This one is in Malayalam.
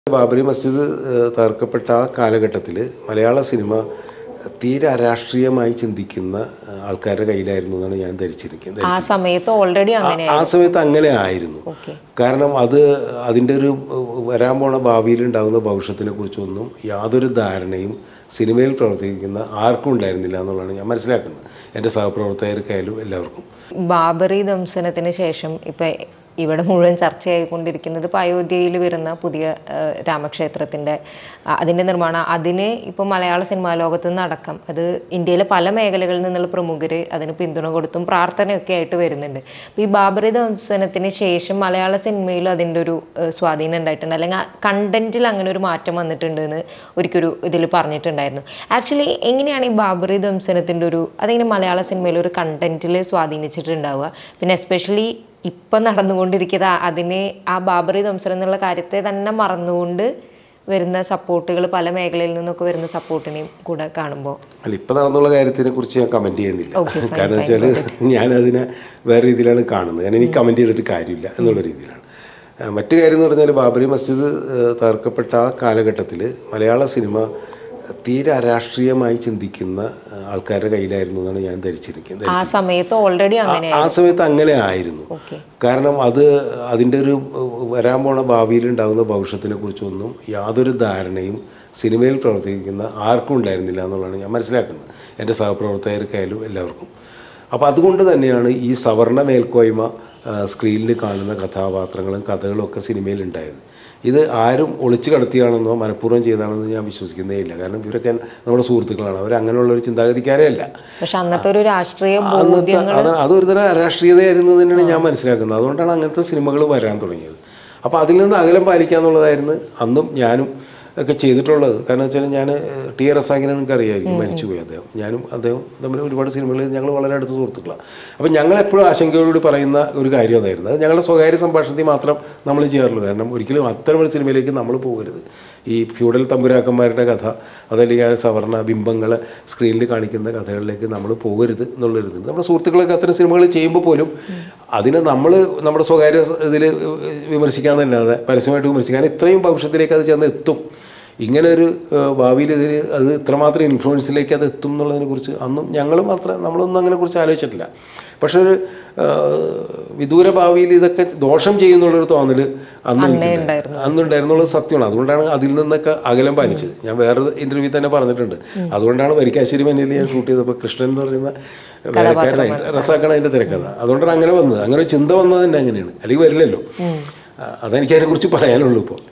ബാബരി മസ്ജിദ് ഏഹ്, തകർക്കപ്പെട്ട ആ കാലഘട്ടത്തിൽ മലയാള സിനിമ തീരെ അരാഷ്ട്രീയമായി ചിന്തിക്കുന്ന ഏഹ്, ആൾക്കാരുടെ കയ്യിലായിരുന്നു എന്നാണ് ഞാൻ ധരിച്ചിരിക്കുന്നത് ആ സമയത്ത് ഓൾറെഡി അങ്ങനെ ആ സമയത്ത് അങ്ങനെ ആയിരുന്നു ഓക്കെ കാരണം അത് അതിൻ്റെ ഒരു ഏഹ്, വരാൻ പോണ ഭാവിയിൽ ഉണ്ടാകുന്ന ഭവിഷ്യത്തിനെ കുറിച്ചൊന്നും യാതൊരു ധാരണയും സിനിമയിൽ പ്രവർത്തിക്കുന്ന ആർക്കും ഉണ്ടായിരുന്നില്ല എന്നുള്ളതാണ് ഞാൻ മനസ്സിലാക്കുന്നത് എൻ്റെ സഹപ്രവർത്തകർക്കായാലും എല്ലാവർക്കും ബാബറി ദംശനത്തിന് ശേഷം ഇപ്പൊ ഇവിടെ മുഴുവൻ ചർച്ചയായിക്കൊണ്ടിരിക്കുന്നത് ഇപ്പോൾ അയോധ്യയിൽ വരുന്ന പുതിയ ആ, രാമക്ഷേത്രത്തിൻ്റെ ആ, അതിൻ്റെ നിർമ്മാണം അതിന് ഇപ്പോൾ മലയാള സിനിമാ ലോകത്ത് നിന്നടക്കം അത് ഇന്ത്യയിലെ പല മേഖലകളിൽ നിന്നുള്ള പ്രമുഖർ അതിന് പിന്തുണ കൊടുത്തും പ്രാർത്ഥനയൊക്കെ ആയിട്ട് വരുന്നുണ്ട് അപ്പോൾ ഈ ബാബറി ദംശനത്തിന് ശേഷം മലയാള സിനിമയിലും അതിൻ്റെ ഒരു ആ, സ്വാധീനം ഉണ്ടായിട്ടുണ്ട് അല്ലെങ്കിൽ കണ്ടന്റിൽ അങ്ങനെ ഒരു മാറ്റം വന്നിട്ടുണ്ട് എന്ന് ഒരിക്കലൊരു ഇതിൽ പറഞ്ഞിട്ടുണ്ടായിരുന്നു ആക്ച്വലി എങ്ങനെയാണ് ഈ ബാബറി ദംശനത്തിൻ്റെ ഒരു അതെങ്ങനെ മലയാള സിനിമയിൽ ഒരു കണ്ടന്റിൽ സ്വാധീനിച്ചിട്ടുണ്ടാവുക പിന്നെ എസ്പെഷ്യലി ഇപ്പം നടന്നുകൊണ്ടിരിക്കുന്ന അതിനെ ആ ബാബറി ദംശനം എന്നുള്ള കാര്യത്തെ തന്നെ മറന്നുകൊണ്ട് വരുന്ന സപ്പോർട്ടുകൾ പല മേഖലയിൽ നിന്നൊക്കെ വരുന്ന സപ്പോർട്ടിനെയും കൂടെ കാണുമ്പോൾ അല്ല ഇപ്പം നടന്നുള്ള കാര്യത്തിനെ കുറിച്ച് ഞാൻ കമൻറ്റ് ചെയ്യുന്നില്ല Okay, fine, കാരണം fine, വെച്ചാൽ ഞാൻ അതിനെ വേറെ രീതിയിലാണ് കാണുന്നത് കാരണം എനിക്ക് കമൻറ്റ് ചെയ്തിട്ട് കാര്യമില്ല എന്നുള്ള രീതിയിലാണ് ആ, മറ്റു കാര്യം എന്ന് പറഞ്ഞാൽ ബാബരി മസ്ജിദ് ഏഹ്, തകർക്കപ്പെട്ട ആ കാലഘട്ടത്തിൽ മലയാള സിനിമ തീരെ അരാഷ്ട്രീയമായി ചിന്തിക്കുന്ന ഏഹ്, ആൾക്കാരുടെ കയ്യിലായിരുന്നു എന്നാണ് ഞാൻ ധരിച്ചിരിക്കുന്നത് ആ സമയത്ത് ഓൾറെഡി അങ്ങനെ ആ സമയത്ത് അങ്ങനെ ആയിരുന്നു ഓക്കെ കാരണം അത് അതിൻ്റെ ഒരു ഏഹ്, വരാൻ പോണ ഭാവിയിൽ ഉണ്ടാകുന്ന ഭവിഷ്യത്തിനെ കുറിച്ചൊന്നും യാതൊരു ധാരണയും സിനിമയിൽ പ്രവർത്തിക്കുന്ന ആർക്കും ഉണ്ടായിരുന്നില്ല എന്നുള്ളതാണ് ഞാൻ മനസ്സിലാക്കുന്നത് എൻ്റെ സഹപ്രവർത്തകർക്കായാലും എല്ലാവർക്കും അപ്പോൾ അതുകൊണ്ട് തന്നെയാണ് ഈ സവർണ മേൽക്കോയ്മ ആ, സ്ക്രീനിൽ കാണുന്ന കഥാപാത്രങ്ങളും കഥകളും ഒക്കെ സിനിമയിൽ ഉണ്ടായത് ഇത് ആരും ഒളിച്ചു കടത്തിയാണെന്നോ മനഃപൂർവ്വം ചെയ്താണെന്നോ ഞാൻ വിശ്വസിക്കുന്നേ ഇല്ല കാരണം ഇവരൊക്കെ നമ്മുടെ സുഹൃത്തുക്കളാണ് അവർ അങ്ങനെയുള്ള ഒരു ചിന്താഗതിക്കാരേ അല്ല പക്ഷെ അന്നത്തെ ഒരു രാഷ്ട്രീയ അന്നത്തെ ബോധ്യങ്ങൾ അത് അതൊരു തരം രാഷ്ട്രീയതയായിരുന്നു എന്ന് തന്നെയാണ് ഞാൻ മനസ്സിലാക്കുന്നത് അതുകൊണ്ടാണ് അങ്ങനത്തെ സിനിമകൾ വരാൻ തുടങ്ങിയത് അപ്പോൾ അതിൽ നിന്ന് അകലം പാലിക്കുക എന്നുള്ളതായിരുന്നു അന്നും ഞാനും ഒക്കെ ചെയ്തിട്ടുള്ളത് കാരണം വെച്ചാൽ ഞാൻ ടി ആർ റസാഖിനെ നിങ്ങൾക്ക് അറിയാമായിരിക്കും മരിച്ചുപോയി അദ്ദേഹം ഞാനും അദ്ദേഹം തമ്മിൽ ഒരുപാട് സിനിമകളിൽ ഞങ്ങൾ വളരെ അടുത്ത സുഹൃത്തുക്കളാണ് അപ്പം ഞങ്ങൾ എപ്പോഴും ആശങ്കയോടുകൂടി പറയുന്ന ഒരു കാര്യം അതായിരുന്നു അത് ഞങ്ങളുടെ സ്വകാര്യ സംഭാഷണത്തിൽ മാത്രം നമ്മൾ ചെയ്യാറുള്ളൂ കാരണം ഒരിക്കലും അത്തരം ഒരു സിനിമയിലേക്ക് നമ്മൾ പോകരുത് ഈ ഫ്യൂഡൽ തമ്പുരാക്കന്മാരുടെ കഥ അതല്ലെങ്കിൽ ആ സവർണ ബിംബങ്ങളെ സ്ക്രീനിൽ കാണിക്കുന്ന കഥകളിലേക്ക് നമ്മൾ പോകരുത് എന്നുള്ളൊരു ഇത് നമ്മുടെ സുഹൃത്തുക്കളൊക്കെ അത്തരം സിനിമകൾ ചെയ്യുമ്പോൾ പോലും അതിനെ നമ്മൾ നമ്മുടെ സ്വകാര്യ ഇതിൽ വിമർശിക്കാന്നല്ലാതെ പരസ്യമായിട്ട് വിമർശിക്കാൻ ഇത്രയും ഭവിഷ്യത്തിലേക്ക് അത് ചെന്ന് എത്തും ഇങ്ങനെ ഒരു ഏഹ്, ഭാവിയിൽ ഇതിൽ അത് ഇത്രമാത്രം ഇൻഫ്ലുവൻസിലേക്ക് അത് എത്തും എന്നുള്ളതിനെ കുറിച്ച് അന്നും ഞങ്ങൾ മാത്രം നമ്മളൊന്നും അങ്ങനെ കുറിച്ച് ആലോചിച്ചിട്ടില്ല പക്ഷെ ഒരു ഏഹ്, വിദൂര ഭാവിയിൽ ഇതൊക്കെ ദോഷം ചെയ്യുന്നുള്ളൊരു തോന്നൽ അന്ന് എനിക്കുണ്ടായിരുന്നു. അന്നുണ്ടായിരുന്നുള്ളത് സത്യമാണ് അതുകൊണ്ടാണ് അതിൽ നിന്നൊക്കെ അകലം പാലിച്ചത് ഞാൻ വേറെ ഇന്റർവ്യൂ തന്നെ പറഞ്ഞിട്ടുണ്ട് അതുകൊണ്ടാണ് വരിക്കാശ്ശേരി മഞ്ഞയിൽ ഞാൻ ഷൂട്ട് ചെയ്തപ്പോൾ കൃഷ്ണൻ എന്ന് പറയുന്ന വേലക്കാരനായി റസാക്കാണ് അതിൻ്റെ തിരക്കഥ അതുകൊണ്ടാണ് അങ്ങനെ വന്നത് അങ്ങനെ ഒരു ചിന്ത വന്നത് തന്നെ അങ്ങനെയാണ് അല്ലെങ്കിൽ വരില്ലല്ലോ ആ, അതെനിക്ക് അതിനെക്കുറിച്ച് പറയാനുള്ളൂ ഇപ്പോൾ